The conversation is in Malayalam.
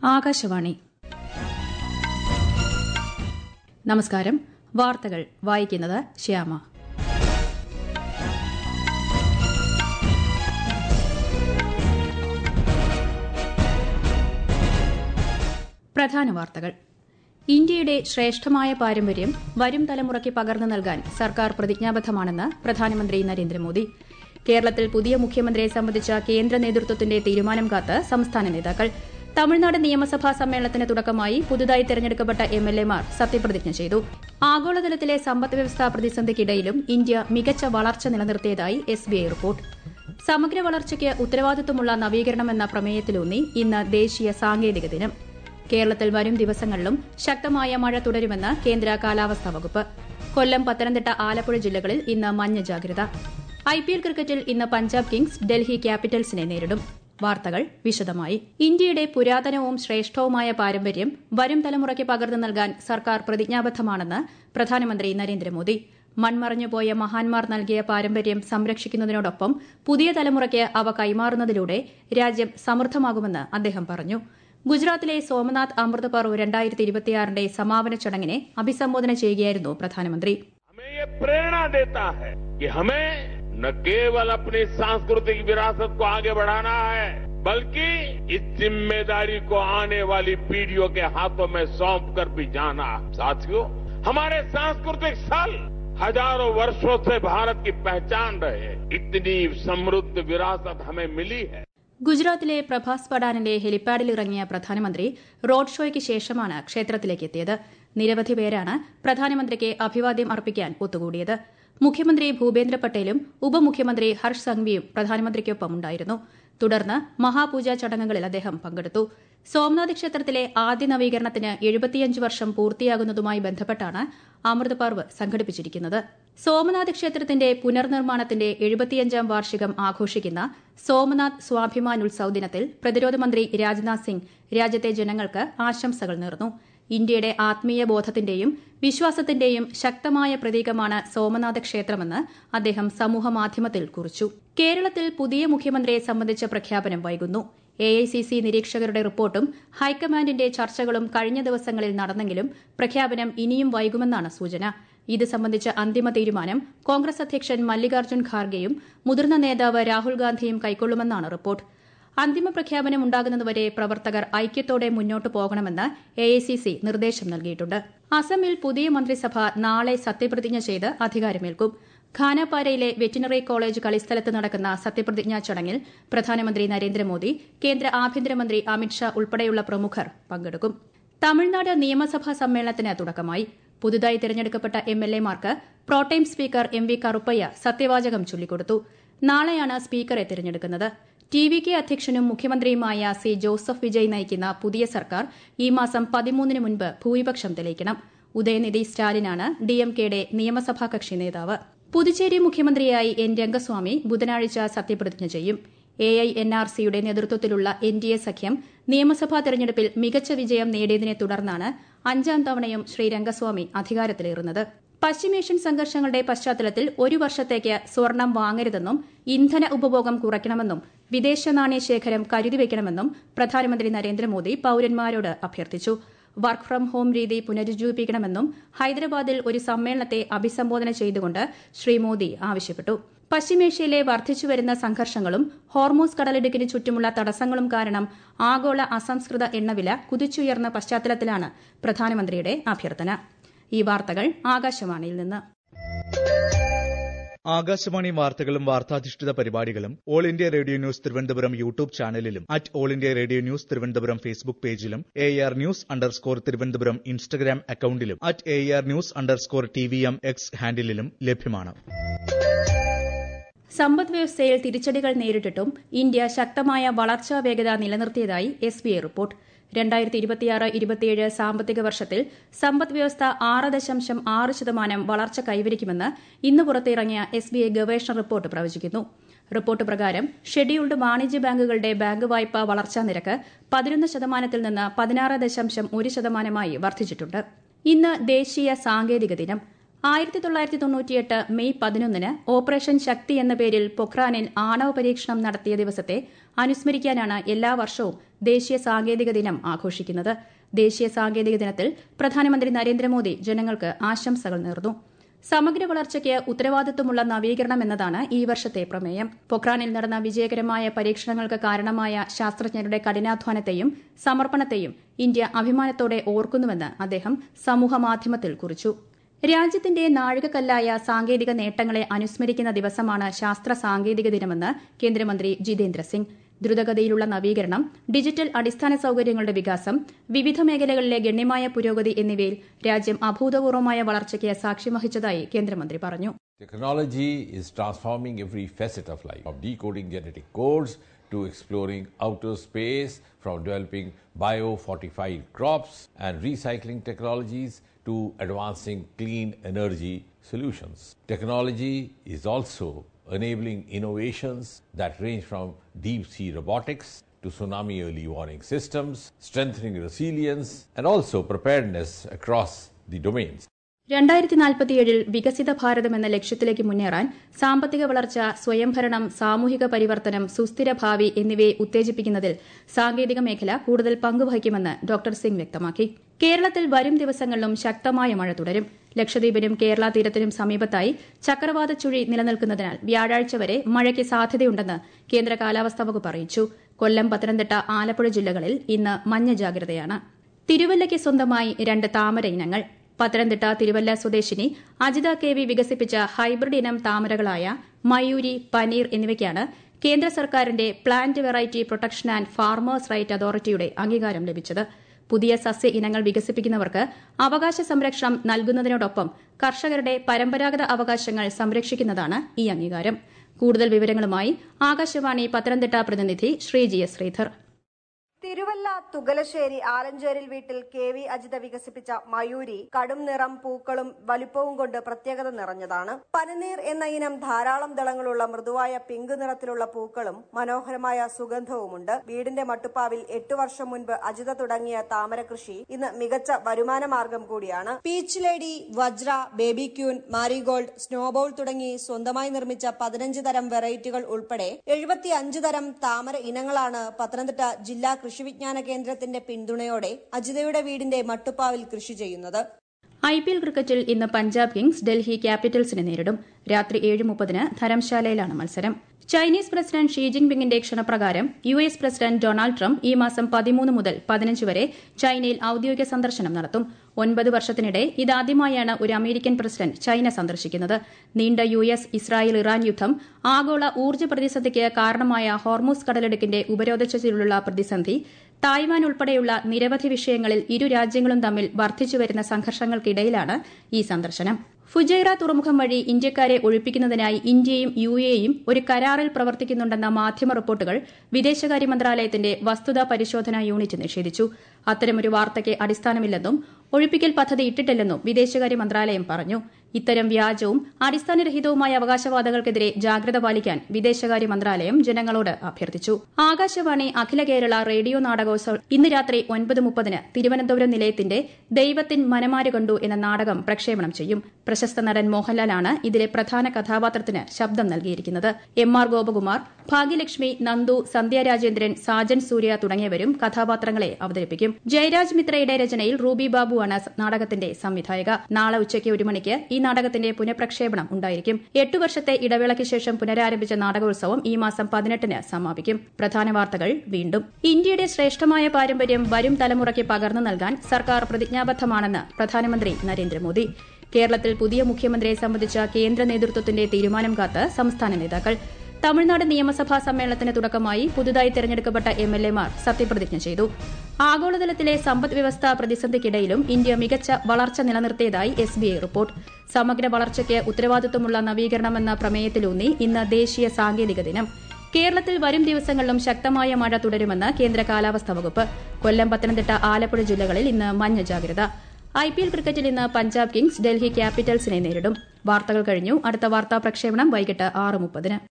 ആകാശവാണി നമസ്കാരം വാർത്തകൾ വായിക്കുന്നത് ശ്യാമ പ്രധാന വാർത്തകൾ ഇന്ത്യയുടെ ശ്രേഷ്ഠമായ പാരമ്പര്യം വരും തലമുറയ്ക്ക് പകർന്നു നൽകാൻ സർക്കാർ പ്രതിജ്ഞാബദ്ധമാണെന്ന് പ്രധാനമന്ത്രി നരേന്ദ്രമോദി കേരളത്തിൽ പുതിയ മുഖ്യമന്ത്രിയെ സംബന്ധിച്ച കേന്ദ്ര നേതൃത്വത്തിന്റെ തീരുമാനം കാത്ത് സംസ്ഥാന നേതാക്കൾ തമിഴ്നാട് നിയമസഭാ സമ്മേളനത്തിന് തുടക്കമായി പുതുതായി തെരഞ്ഞെടുക്കപ്പെട്ട എംഎൽഎമാർ സത്യപ്രതിജ്ഞ ചെയ്തു ആഗോളതലത്തിലെ സമ്പദ്വ്യവസ്ഥാ പ്രതിസന്ധിക്കിടയിലും ഇന്ത്യ മികച്ച വളർച്ച നിലനിർത്തിയതായി എസ്ബിഐ റിപ്പോർട്ട് സമഗ്ര വളർച്ചയ്ക്ക് ഉത്തരവാദിത്വമുള്ള നവീകരണം എന്ന പ്രമേയത്തിലൂന്നി ഇന്ന് ദേശീയ സാങ്കേതിക ദിനം കേരളത്തിൽ വരും ദിവസങ്ങളിലും ശക്തമായ മഴ തുടരുമെന്ന് കേന്ദ്ര കാലാവസ്ഥാ വകുപ്പ് കൊല്ലം പത്തനംതിട്ട ആലപ്പുഴ ജില്ലകളിൽ ഇന്ന് മഞ്ഞ ജാഗ്രത ഐപിഎൽ ക്രിക്കറ്റിൽ ഇന്ന് പഞ്ചാബ് കിങ്സ് ഡൽഹി ക്യാപിറ്റൽസിനെ നേരിടും വാർത്തകൾ വിശദമായി ഇന്ത്യയുടെ പുരാതനവും ശ്രേഷ്ഠവുമായ പാരമ്പര്യം വരും തലമുറയ്ക്ക് പകർന്നു നൽകാൻ സർക്കാർ പ്രതിജ്ഞാബദ്ധമാണെന്ന് പ്രധാനമന്ത്രി നരേന്ദ്രമോദി മൺമറഞ്ഞുപോയ മഹാന്മാർ നൽകിയ പാരമ്പര്യം സംരക്ഷിക്കുന്നതിനോടൊപ്പം പുതിയ തലമുറയ്ക്ക് അവ കൈമാറുന്നതിലൂടെ രാജ്യം സമൃദ്ധമാകുമെന്ന് അദ്ദേഹം പറഞ്ഞു ഗുജറാത്തിലെ സോമനാഥ് അമൃത് പർവ് രണ്ടായിരത്തി ഇരുപത്തിയാറിന്റെ സമാപന ചടങ്ങിനെ അഭിസംബോധന ചെയ്യുകയായിരുന്നു പ്രധാനമന്ത്രി हमें ये प्रेरणा देता है कि हमें न केवल अपनी सांस्कृतिक विरासत को आगे बढ़ाना है बल्कि इस जिम्मेदारी को आने वाली पीढ़ियों के हाथों में सौंप कर भी जाना साथियों हमारे सांस्कृतिक स्थल हजारों वर्षों से भारत की पहचान रहे इतनी समृद्ध विरासत हमें मिली है ഗുജറാത്തിലെ പ്രഭാസ് പടാനിന്റെ ഹെലിപ്പാഡിൽ ഇറങ്ങിയ പ്രധാനമന്ത്രി റോഡ് ഷോയ്ക്ക് ശേഷമാണ് ക്ഷേത്രത്തിലേക്ക് എത്തിയത് നിരവധി പേരാണ് പ്രധാനമന്ത്രിക്ക് അഭിവാദ്യം അർപ്പിക്കാൻ ഒത്തുകൂടിയത് മുഖ്യമന്ത്രി ഭൂപേന്ദ്ര പട്ടേലും ഉപമുഖ്യമന്ത്രി ഹർഷ് സംഘവിയും പ്രധാനമന്ത്രിക്കൊപ്പം ഉണ്ടായിരുന്നു തുടർന്ന് മഹാപൂജാ ചടങ്ങുകളിൽ അദ്ദേഹം പങ്കെടുത്തു സോംനാഥ് ക്ഷേത്രത്തിലെ ആദ്യ നവീകരണത്തിന് എഴുപത്തിയഞ്ച് വർഷം പൂർത്തിയാകുന്നതുമായി ബന്ധപ്പെട്ടാണ് അമൃത് പർവ് സംഘടിപ്പിച്ചിരിക്കുന്നത് സോമനാഥ് ക്ഷേത്രത്തിന്റെ പുനർനിർമ്മാണത്തിന്റെ എഴുപത്തിയഞ്ചാം വാർഷികം ആഘോഷിക്കുന്ന സോമനാഥ് സ്വാഭിമാൻ ഉത്സവ് ദിനത്തിൽ പ്രതിരോധ മന്ത്രി രാജ്നാഥ് സിംഗ് രാജ്യത്തെ ജനങ്ങൾക്ക് ആശംസകൾ നേർന്നു ഇന്ത്യയുടെ ആത്മീയ ബോധത്തിന്റെയും വിശ്വാസത്തിന്റെയും ശക്തമായ പ്രതീകമാണ് സോമനാഥ ക്ഷേത്രമെന്ന് അദ്ദേഹം സമൂഹമാധ്യമത്തിൽ കുറിച്ചു കേരളത്തിൽ പുതിയ മുഖ്യമന്ത്രിയെ സംബന്ധിച്ച പ്രഖ്യാപനം വൈകുന്നു എഐസിസി നിരീക്ഷകരുടെ റിപ്പോർട്ടും ഹൈക്കമാൻഡിന്റെ ചർച്ചകളും കഴിഞ്ഞ ദിവസങ്ങളിൽ നടന്നെങ്കിലും പ്രഖ്യാപനം ഇനിയും വൈകുമെന്നാണ് സൂചന ഇത് സംബന്ധിച്ച അന്തിമ തീരുമാനം കോൺഗ്രസ് അധ്യക്ഷൻ മല്ലികാർജ്ജുൻ ഖാർഗെയും മുതിർന്ന നേതാവ് രാഹുൽ ഗാന്ധിയും കൈക്കൊള്ളുമെന്നാണ് റിപ്പോർട്ട് അന്തിമ പ്രഖ്യാപനം ഉണ്ടാകുന്നതുവരെ പ്രവർത്തകർ ഐക്യത്തോടെ മുന്നോട്ടു പോകണമെന്ന് എഐസിസി നിർദ്ദേശം നൽകിയിട്ടുണ്ട് അസമിൽ പുതിയ മന്ത്രിസഭ നാളെ സത്യപ്രതിജ്ഞ ചെയ്ത് അധികാരമേൽക്കും ഖാനാപാരയിലെ വെറ്റിനറി കോളേജ് കളിസ്ഥലത്ത് നടക്കുന്ന സത്യപ്രതിജ്ഞാ ചടങ്ങിൽ പ്രധാനമന്ത്രി നരേന്ദ്രമോദി കേന്ദ്ര ആഭ്യന്തരമന്ത്രി അമിത്ഷാ ഉൾപ്പെടെയുള്ള പ്രമുഖർ പങ്കെടുക്കും തമിഴ്നാട് നിയമസഭാ സമ്മേളനത്തിന് തുടക്കമായി പുതുതായി തിരഞ്ഞെടുക്കപ്പെട്ട എംഎൽഎമാർക്ക് pro tem speaker M V Karuppayya സത്യവാചകം ചൊല്ലിക്കൊടുത്തു നാളെയാണ് സ്പീക്കറെ തിരഞ്ഞെടുക്കുന്നത് ടി വി കെ അധ്യക്ഷനും മുഖ്യമന്ത്രിയുമായ സി ജോസഫ് വിജയ് നയിക്കുന്ന പുതിയ സർക്കാർ ഈ മാസം പതിമൂന്നിന് മുൻപ് ഭൂരിപക്ഷം തെളിയിക്കണം ഉദയനിധി സ്റ്റാലിനാണ് ഡിഎംകെയുടെ നിയമസഭാ കക്ഷി നേതാവ് പുതുച്ചേരി മുഖ്യമന്ത്രിയായി എൻ രംഗസ്വാമി ബുധനാഴ്ച സത്യപ്രതിജ്ഞ ചെയ്യും എ ഐ എൻ ആർ സിയുടെ നേതൃത്വത്തിലുള്ള എൻ ഡി എ സഖ്യം നിയമസഭാ തെരഞ്ഞെടുപ്പിൽ മികച്ച വിജയം നേടിയതിനെ തുടർന്നാണ് അഞ്ചാം തവണയും ശ്രീ രംഗസ്വാമി അധികാരത്തിലേറുന്നത് പശ്ചിമേഷ്യൻ സംഘർഷങ്ങളുടെ പശ്ചാത്തലത്തിൽ ഒരു വർഷത്തേക്ക് സ്വർണം വാങ്ങരുതെന്നും ഇന്ധന ഉപഭോഗം കുറയ്ക്കണമെന്നും വിദേശ നാണയ ശേഖരം കരുതിവെക്കണമെന്നും പ്രധാനമന്ത്രി നരേന്ദ്രമോദി പൌരന്മാരോട് അഭ്യർത്ഥിച്ചു വർക്ക് ഫ്രം ഹോം രീതി പുനരുജ്ജീവിപ്പിക്കണമെന്നും ഹൈദരാബാദിൽ ഒരു സമ്മേളനത്തെ അഭിസംബോധന ചെയ്തുകൊണ്ട് ശ്രീ മോദി ആവശ്യപ്പെട്ടു പശ്ചിമേഷ്യയിലെ വർദ്ധിച്ചുവരുന്ന സംഘർഷങ്ങളും ഹോർമോസ് കടലിടുക്കിന് ചുറ്റുമുള്ള തടസ്സങ്ങളും കാരണം ആഗോള അസംസ്കൃത എണ്ണവില കുതിച്ചുയർന്ന പശ്ചാത്തലത്തിലാണ് പ്രധാനമന്ത്രിയുടെ അഭ്യർത്ഥന ഈ വാർത്തകൾ ആകാശവാണിയിൽ നിന്ന് ആകാശവാണി വാർത്തകളും വാർത്താധിഷ്ഠിത പരിപാടികളും all India radio news Thiruvananthapuram YouTube ചാനലിലും at all India radio news Thiruvananthapuram Facebook പേജിലും A R news underscore Thiruvananthapuram Instagram അക്കൌണ്ടിലും at A R news underscore T V M X ഹാൻഡിലും ലഭ്യമാണ് സമ്പദ് വ്യവസ്ഥയിൽ തിരിച്ചടികൾ നേരിട്ടിട്ടും ഇന്ത്യ ശക്തമായ വളർച്ചാ വേഗത നിലനിർത്തിയതായി എസ് ബി ഐ റിപ്പോർട്ട് രണ്ടായിരത്തി ഇരുപത്തിയാറ് ഇരുപത്തിയേഴ് സാമ്പത്തിക വർഷത്തിൽ സമ്പദ് വ്യവസ്ഥ ആറ് ദശാംശം ആറ് ശതമാനം വളർച്ച കൈവരിക്കുമെന്ന് ഇന്ന് പുറത്തിറങ്ങിയ എസ് ബി ഐ ഗവേഷണ റിപ്പോർട്ട് പ്രവചിക്കുന്നു റിപ്പോർട്ട് പ്രകാരം ഷെഡ്യൂൾഡ് വാണിജ്യ ബാങ്കുകളുടെ ബാങ്ക് വായ്പാ വളർച്ചാ നിരക്ക് പതിനൊന്ന് ശതമാനത്തിൽ നിന്ന് പതിനാറ് ദശാംശം ഒരു ശതമാനമായി വർദ്ധിച്ചിട്ടുണ്ട് ഇന്ന് ദേശീയ സാങ്കേതിക ദിനം ആയിരത്തി തൊള്ളായിരത്തി തൊണ്ണൂറ്റിയെട്ട് മെയ് പതിനൊന്നിന് ഓപ്പറേഷൻ ശക്തി എന്ന പേരിൽ പൊഖ്രാനിൽ ആണവ പരീക്ഷണം നടത്തിയ ദിവസത്തെ അനുസ്മരിക്കാനാണ് എല്ലാ വർഷവും ദേശീയ സാങ്കേതിക ദിനം ആഘോഷിക്കുന്നത് ദേശീയ സാങ്കേതിക ദിനത്തിൽ പ്രധാനമന്ത്രി നരേന്ദ്രമോദി ജനങ്ങൾക്ക് ആശംസകൾ നേർന്നു സമഗ്ര വളർച്ചയ്ക്ക് ഉത്തരവാദിത്വമുള്ള നവീകരണം എന്നതാണ് ഈ വർഷത്തെ പ്രമേയം പൊഖ്രാനിൽ നടന്ന വിജയകരമായ പരീക്ഷണങ്ങൾക്ക് കാരണമായ ശാസ്ത്രജ്ഞരുടെ കഠിനാധ്വാനത്തെയും സമർപ്പണത്തെയും ഇന്ത്യ അഭിമാനത്തോടെ ഓർക്കുന്നുവെന്ന് അദ്ദേഹം സമൂഹമാധ്യമത്തിൽ കുറിച്ചു രാജ്യത്തിന്റെ നാഴികക്കല്ലായ സാങ്കേതിക നേട്ടങ്ങളെ അനുസ്മരിക്കുന്ന ദിവസമാണ് ശാസ്ത്ര സാങ്കേതിക ദിനമെന്ന് കേന്ദ്രമന്ത്രി ജിതേന്ദ്ര സിംഗ് ദ്രുതഗതിയിലുള്ള നവീകരണം ഡിജിറ്റൽ അടിസ്ഥാന സൌകര്യങ്ങളുടെ വികാസം വിവിധ മേഖലകളിലെ ഗണ്യമായ പുരോഗതി എന്നിവയിൽ രാജ്യം അഭൂതപൂർവമായ വളർച്ചയ്ക്ക് സാക്ഷ്യം വഹിച്ചതായി കേന്ദ്രമന്ത്രി പറഞ്ഞു Technology is transforming every facet of life, from decoding genetic codes to exploring outer space, from developing bio-fortified crops and recycling technologies to advancing clean energy solutions. Technology is also enabling innovations that range from deep sea robotics to tsunami early warning systems, strengthening resilience and also preparedness across the domains. രണ്ടായിരത്തി നാൽപ്പത്തിയേഴിൽ വികസിത ഭാരതം എന്ന ലക്ഷ്യത്തിലേക്ക് മുന്നേറാൻ സാമ്പത്തിക വളർച്ച സ്വയംഭരണം സാമൂഹിക പരിവർത്തനം സുസ്ഥിര ഭാവി എന്നിവയെ ഉത്തേജിപ്പിക്കുന്നതിൽ സാങ്കേതിക മേഖല കൂടുതൽ പങ്കുവഹിക്കുമെന്ന് ഡോക്ടർ സിംഗ് വ്യക്തമാക്കി കേരളത്തിൽ വരും ദിവസങ്ങളിലും ശക്തമായ മഴ തുടരും ലക്ഷദ്വീപിനും കേരള തീരത്തിനും സമീപത്തായി ചക്രവാത ചുഴി നിലനിൽക്കുന്നതിനാൽ വ്യാഴാഴ്ച വരെ മഴയ്ക്ക് സാധ്യതയുണ്ടെന്ന് കേന്ദ്ര കാലാവസ്ഥാ വകുപ്പ് അറിയിച്ചു കൊല്ലം പത്തനംതിട്ട ആലപ്പുഴ ജില്ലകളിൽ ഇന്ന് മഞ്ഞ ജാഗ്രതയാണ് തിരുവല്ലയ്ക്ക് സ്വന്തമായി രണ്ട് താമര ഇനങ്ങൾ പത്തനംതിട്ട തിരുവല്ല സ്വദേശിനി അജിത കെ വി വികസിപ്പിച്ച ഹൈബ്രിഡ് ഇനം താമരകളായ മയൂരി പനീർ എന്നിവയ്ക്കാണ് കേന്ദ്ര സർക്കാരിന്റെ plant variety protection and farmers right അതോറിറ്റിയുടെ അംഗീകാരം ലഭിച്ചത് പുതിയ സസ്യ ഇനങ്ങൾ വികസിപ്പിക്കുന്നവർക്ക് അവകാശ സംരക്ഷണം നൽകുന്നതിനോടൊപ്പം കർഷകരുടെ പരമ്പരാഗത അവകാശങ്ങൾ സംരക്ഷിക്കുന്നതാണ് ഈ അംഗീകാരം കൂടുതൽ വിവരങ്ങളുമായി ആകാശവാണി പത്തനംതിട്ട പ്രതിനിധി ശ്രീജി എസ് ശ്രീധർ തിരുവല്ല തുകലശ്ശേരി ആലഞ്ചേരിൽ വീട്ടിൽ കെ വി അജിത വികസിപ്പിച്ച മയൂരി കടും നിറം പൂക്കളും വലുപ്പവും കൊണ്ട് പ്രത്യേകത നിറഞ്ഞതാണ് പനനീർ എന്ന ഇനം ധാരാളം ദളങ്ങളുള്ള മൃദുവായ പിങ്ക് നിറത്തിലുള്ള പൂക്കളും മനോഹരമായ സുഗന്ധവുമുണ്ട് വീടിന്റെ മട്ടുപ്പാവിൽ എട്ടു വർഷം മുൻപ് അജിത തുടങ്ങിയ താമര കൃഷി ഇന്ന് മികച്ച വരുമാന മാർഗം കൂടിയാണ് peach lady Vajra baby queen marigold snowball തുടങ്ങി സ്വന്തമായി നിർമ്മിച്ച പതിനഞ്ച് തരം വെറൈറ്റികൾ ഉൾപ്പെടെ എഴുപത്തി അഞ്ച് തരം താമര ഇനങ്ങളാണ് പത്തനംതിട്ട ജില്ലാ കൃഷിവിജ്ഞാന കേന്ദ്രത്തിന്റെ പിന്തുണയോടെ അജിതയുടെ വീടിന്റെ മട്ടുപ്പാവിൽ കൃഷി ചെയ്യുന്നത് ഐ പി എൽ ക്രിക്കറ്റിൽ ഇന്ന് പഞ്ചാബ് കിങ്സ് ഡൽഹി ക്യാപിറ്റൽസിനെ നേരിടും രാത്രി ഏഴ് മുപ്പതിന് ധരംശാലയിലാണ് മത്സരം ചൈനീസ് പ്രസിഡന്റ് ഷീ ജിൻപിങ്ങിന്റെ ക്ഷണപ്രകാരം U S president Donald Trump ഈ മാസം പതിമൂന്ന് മുതൽ പതിനഞ്ച് വരെ ചൈനയിൽ ഔദ്യോഗിക സന്ദർശനം നടത്തും ഒൻപത് വർഷത്തിനിടെ ഇതാദ്യമായാണ് ഒരു അമേരിക്കൻ പ്രസിഡന്റ് ചൈന സന്ദർശിക്കുന്നത് നീണ്ട യു എസ് ഇസ്രായേൽ ഇറാൻ യുദ്ധം ആഗോള ഊർജ്ജ പ്രതിസന്ധിക്ക് കാരണമായ ഹോർമൂസ് കടലിടുക്കിന്റെ ഉപരോധത്തിലുള്ള പ്രതിസന്ധി തായ്വാൻ ഉൾപ്പെടെയുള്ള നിരവധി വിഷയങ്ങളിൽ ഇരു രാജ്യങ്ങളും തമ്മിൽ വർദ്ധിച്ചുവരുന്ന സംഘർഷങ്ങൾക്കിടയിലാണ് ഈ സന്ദർശനം ഫുജൈറ തുറമുഖം വഴി ഇന്ത്യക്കാരെ ഒഴിപ്പിക്കുന്നതിനായി ഇന്ത്യയും യു എയും ഒരു കരാറിൽ പ്രവർത്തിക്കുന്നുണ്ടെന്ന മാധ്യമ റിപ്പോർട്ടുകൾ വിദേശകാര്യ മന്ത്രാലയത്തിന്റെ വസ്തുതാ പരിശോധനാ യൂണിറ്റ് നിഷേധിച്ചു അത്തരമൊരു വാർത്തയ്ക്ക് അടിസ്ഥാനമില്ലെന്നും ഒഴിപ്പിക്കൽ പദ്ധതി ഇട്ടിട്ടില്ലെന്നും വിദേശകാര്യ മന്ത്രാലയം പറഞ്ഞു ഇത്തരം വ്യാജവും അടിസ്ഥാനരഹിതവുമായ അവകാശവാദങ്ങൾക്കെതിരെ ജാഗ്രത പാലിക്കാൻ വിദേശകാര്യ മന്ത്രാലയം ജനങ്ങളോട് അഭ്യർത്ഥിച്ചു ആകാശവാണി അഖില കേരള റേഡിയോ നാടകോത്സവം ഇന്ന് രാത്രി ഒൻപത് മുപ്പതിന് തിരുവനന്തപുരം നിലയത്തിന്റെ ദൈവത്തിൻ മനമാര് കണ്ടു എന്ന നാടകം പ്രക്ഷേപണം ചെയ്യും പ്രശസ്ത നടൻ മോഹൻലാലാണ് ഇതിലെ പ്രധാന കഥാപാത്രത്തിന് ശബ്ദം നൽകിയിരിക്കുന്നത് എം ആർ ഗോപകുമാർ ഭാഗ്യലക്ഷ്മി നന്ദു സന്ധ്യ രാജേന്ദ്രൻ സാജൻ സൂര്യ തുടങ്ങിയവരും കഥാപാത്രങ്ങളെ അവതരിപ്പിക്കും ജയരാജ് മിത്രയുടെ രചനയിൽ റൂബി ബാബുവാണ് നാടകത്തിന്റെ സംവിധായക നാളെ ഉച്ചയ്ക്ക് ഒരു മണിക്ക് ഈ നാടകത്തിന്റെ പുനഃപ്രക്ഷേപണം ഉണ്ടായിരിക്കും എട്ടു വർഷത്തെ ഇടവേളയ്ക്ക് ശേഷം പുനരാരംഭിച്ച നാടകോത്സവം ഈ മാസം പതിനെട്ടിന് സമാപിക്കും പ്രധാന വാർത്തകൾ വീണ്ടും ഇന്ത്യയുടെ ശ്രേഷ്ഠമായ പാരമ്പര്യം വരും തലമുറയ്ക്ക് പകർന്നു നൽകാൻ സർക്കാർ പ്രതിജ്ഞാബദ്ധമാണെന്ന് പ്രധാനമന്ത്രി നരേന്ദ്രമോദി കേരളത്തിൽ പുതിയ മുഖ്യമന്ത്രിയെ സംബന്ധിച്ച കേന്ദ്ര നേതൃത്വത്തിന്റെ തീരുമാനം കാത്ത് സംസ്ഥാന നേതാക്കൾ തമിഴ്നാട് നിയമസഭാ സമ്മേളനത്തിന് തുടക്കമായി പുതുതായി തെരഞ്ഞെടുക്കപ്പെട്ട എം എൽ എമാർ സത്യപ്രതിജ്ഞ ചെയ്തു ആഗോളതലത്തിലെ സമ്പദ് വ്യവസ്ഥാ പ്രതിസന്ധിക്കിടയിലും ഇന്ത്യ മികച്ച വളർച്ച നിലനിർത്തിയതായി എസ് ബി ഐ റിപ്പോർട്ട് സമഗ്ര വളർച്ചയ്ക്ക് ഉത്തരവാദിത്വമുള്ള നവീകരണമെന്ന പ്രമേയത്തിലൂന്നി ഇന്ന് ദേശീയ സാങ്കേതിക ദിനം കേരളത്തിൽ വരും ദിവസങ്ങളിലും ശക്തമായ മഴ തുടരുമെന്ന് കേന്ദ്ര കാലാവസ്ഥാ വകുപ്പ് കൊല്ലം പത്തനംതിട്ട ആലപ്പുഴ ജില്ലകളിൽ ഇന്ന് മഞ്ഞ ജാഗ്രത ഐ പി എൽ ക്രിക്കറ്റിൽ ഇന്ന് പഞ്ചാബ് കിങ്സ് ഡൽഹി ക്യാപിറ്റൽസിനെ നേരിടും വാർത്തകൾ കഴിഞ്ഞു അടുത്ത വാർത്താ പ്രക്ഷേപണം വൈകിട്ട് ആറ് മുപ്പതിന്